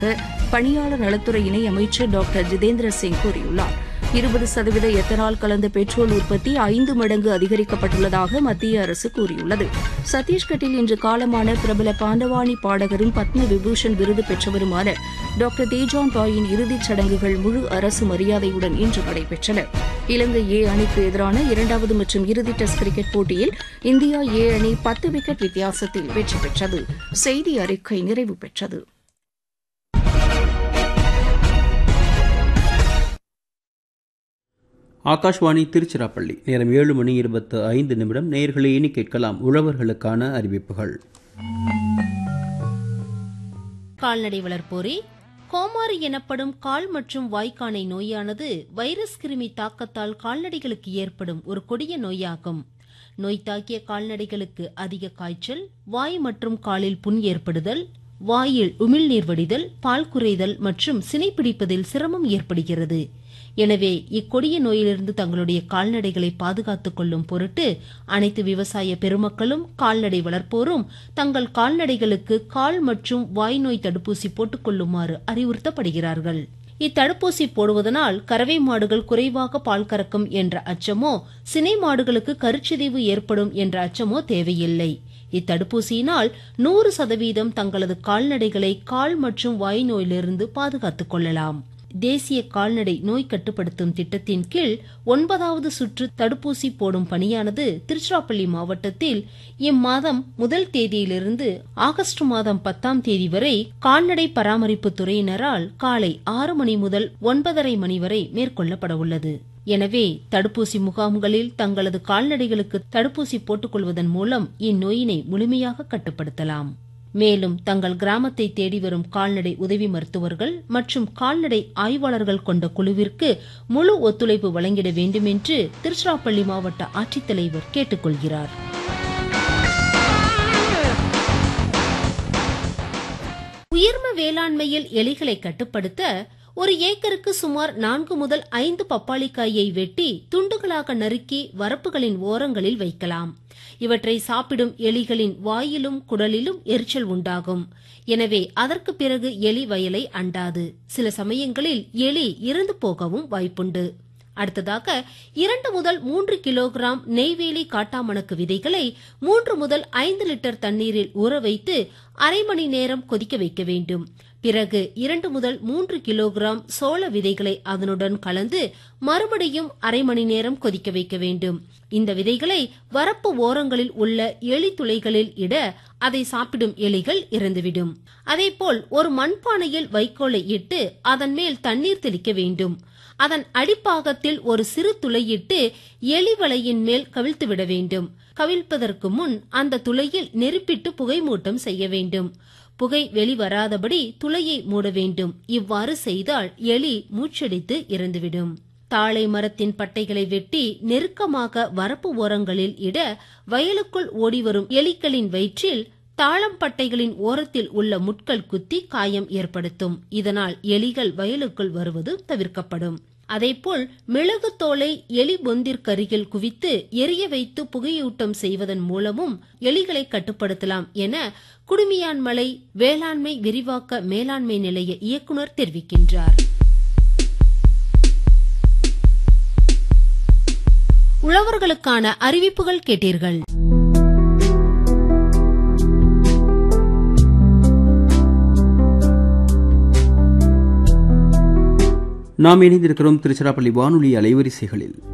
பணியாளர் நலத்துறை இணை அமைச்சர் டாக்டர் ஜிதேந்திர சிங் கூறியுள்ளார் இருபது சதவீத எத்தனால் கலந்த பெட்ரோல் உற்பத்தி ஐந்து மடங்கு அதிகரிக்கப்பட்டுள்ளதாக மத்திய அரசு கூறியுள்ளது சத்தீஸ்கட்டில் இன்று காலமான பிரபல பாண்டவாணி பாடகரும் பத்ம விபூஷன் விருது பெற்றவருமான டாக்டர் தேஜான் ராயின் இறுதிச் சடங்குகள் முழு அரசு மரியாதையுடன் இன்று நடைபெற்றன இலங்கை ஏ அணிக்கு எதிரான இரண்டாவது மற்றும் இறுதி டெஸ்ட் கிரிக்கெட் போட்டியில் இந்தியா ஏ அணி பத்து விக்கெட் வித்தியாசத்தில் வெற்றி பெற்றது செய்தி அறிக்கை நிறைவு பெற்றது ஆகாஷ்வாணி திருச்சிராப்பள்ளி நேரம் ஏழு மணி இருபத்து ஐந்து நிமிடம் நேயர்களை இனி கேட்கலாம் உழவர்களுக்கான அறிவிப்புகள் கால்நடை வளர்ப்போரே கோமாரி எனப்படும் கால் மற்றும் வாய்க்கானை நோயானது வைரஸ் கிருமி தாக்கத்தால் கால்நடைகளுக்கு ஏற்படும் ஒரு கொடிய நோயாகும் நோய் தாக்கிய கால்நடைகளுக்கு அதிக காய்ச்சல் வாய் மற்றும் காலில் புண் ஏற்படுதல் வாயில் உமிழ்நீர் வடிதல் பால் குறைதல் மற்றும் சினைப்பிடிப்பதில் சிரமம் ஏற்படுகிறது எனவே இக்கொடிய நோயிலிருந்து தங்களுடைய கால்நடைகளை பாதுகாத்துக் கொள்ளும் பொருட்டு அனைத்து விவசாய பெருமக்களும் கால்நடை வளர்ப்போரும் தங்கள் கால்நடைகளுக்கு கால் மற்றும் வாய் நோய் தடுப்பூசி போட்டுக் கொள்ளுமாறு அறிவுறுத்தப்படுகிறார்கள் இத்தடுப்பூசி போடுவதனால் கறவை மாடுகள் குறைவாக பால் கறக்கும் என்ற அச்சமோ சினை மாடுகளுக்கு கருச்சிதைவு ஏற்படும் என்ற அச்சமோ தேவையில்லை இத்தடுப்பூசியினால் நூறு சதவீதம் தங்களது கால்நடைகளை கால் மற்றும் வாய் நோயிலிருந்து பாதுகாத்துக் கொள்ளலாம் தேசிய கால்நடை நோய் கட்டுப்படுத்தும் திட்டத்தின் கீழ் ஒன்பதாவது சுற்று தடுப்பூசி போடும் பணியானது திருச்சிராப்பள்ளி மாவட்டத்தில் இம்மாதம் முதல் தேதியிலிருந்து ஆகஸ்ட் மாதம் பத்தாம் தேதி வரை கால்நடை பராமரிப்பு துறையினரால் காலை ஆறு மணி முதல் ஒன்பதரை மணி வரை மேற்கொள்ளப்பட உள்ளது எனவே தடுப்பூசி முகாம்களில் தங்களது கால்நடைகளுக்கு தடுப்பூசி போட்டுக்கொள்வதன் மூலம் இந்நோயினை முழுமையாக கட்டுப்படுத்தலாம் மேலும் தங்கள் கிராமத்தை தேடி வரும் கால்நடை உதவி மருத்துவர்கள் மற்றும் கால்நடை ஆய்வாளர்கள் கொண்ட குழுவிற்கு முழு ஒத்துழைப்பு வழங்கிட வேண்டும் என்று திருச்சிராப்பள்ளி மாவட்ட ஆட்சித்தலைவர் கேட்டுக்கொள்கிறார் உயர்ம வேளாண்மையில் எலிகளை கட்டுப்படுத்த ஒரு ஏக்கருக்கு சுமார் நான்கு முதல் ஐந்து பப்பாளிக்காயை வெட்டி துண்டுகளாக நறுக்கி வரப்புகளின் ஓரங்களில் வைக்கலாம் இவற்றை சாப்பிடும் எலிகளின் வாயிலும் குடலிலும் எரிச்சல் உண்டாகும் எனவே அதற்கு பிறகு எலி வயலை அண்டாது சில சமயங்களில் எலி இறந்து போகவும் வாய்ப்புண்டு அடுத்ததாக இரண்டு முதல் மூன்று கிலோகிராம் நெய்வேலி காட்டாமணக்கு விதைகளை மூன்று முதல் ஐந்து லிட்டர் தண்ணீரில் ஊற வைத்து அரை மணி நேரம் கொதிக்க வைக்க வேண்டும் பிறகு இரண்டு முதல் மூன்று கிலோகிராம் சோள விதைகளை அதனுடன் கலந்து மறுபடியும் அரை மணி நேரம் கொதிக்க வைக்க வேண்டும் இந்த விதைகளை வரப்பு ஓரங்களில் உள்ள எலி துளைகளில் இட அதை சாப்பிடும் எலிகள் இறந்துவிடும் அதேபோல் ஒரு மண்பானையில் வைக்கோலை இட்டு அதன் மேல் தண்ணீர் தெளிக்க வேண்டும் அதன் அடிப்பாகத்தில் ஒரு சிறு துளையிட்டு எலி வலையின் மேல் கவிழ்த்து விட வேண்டும் கவிழ்ப்பதற்கு முன் அந்த துளையில் நெருப்பிட்டு புகை மூட்டம் செய்ய வேண்டும் புகை வெளிவராதபடி துளையை மூட வேண்டும் இவ்வாறு செய்தால் எலி மூச்சடித்து இறந்துவிடும் தாழை மரத்தின் பட்டைகளை வெட்டி நெருக்கமாக வரப்பு ஓரங்களில் இட வயலுக்குள் ஓடிவரும் எலிகளின் வயிற்றில் தாளம் பட்டைகளின் ஓரத்தில் உள்ள முட்கள் குத்தி காயம் ஏற்படுத்தும் இதனால் எலிகள் வயலுக்குள் வருவது தவிர்க்கப்படும் அதேபோல் மிளகு தோலை எலி பொந்திற்கருகில் குவித்து எரிய வைத்து புகையூட்டம் செய்வதன் மூலமும் எலிகளை கட்டுப்படுத்தலாம் என குடுமியான்மலை வேளாண்மை விரிவாக்க மேலாண்மை நிலைய இயக்குநர் தெரிவிக்கின்றார் உழவர்களுக்கான அறிவிப்புகள் கேட்டீர்கள் நாம் இணைந்திருக்கிறோம் திருச்சிராப்பள்ளி வானொலி அலைவரிசைகளில்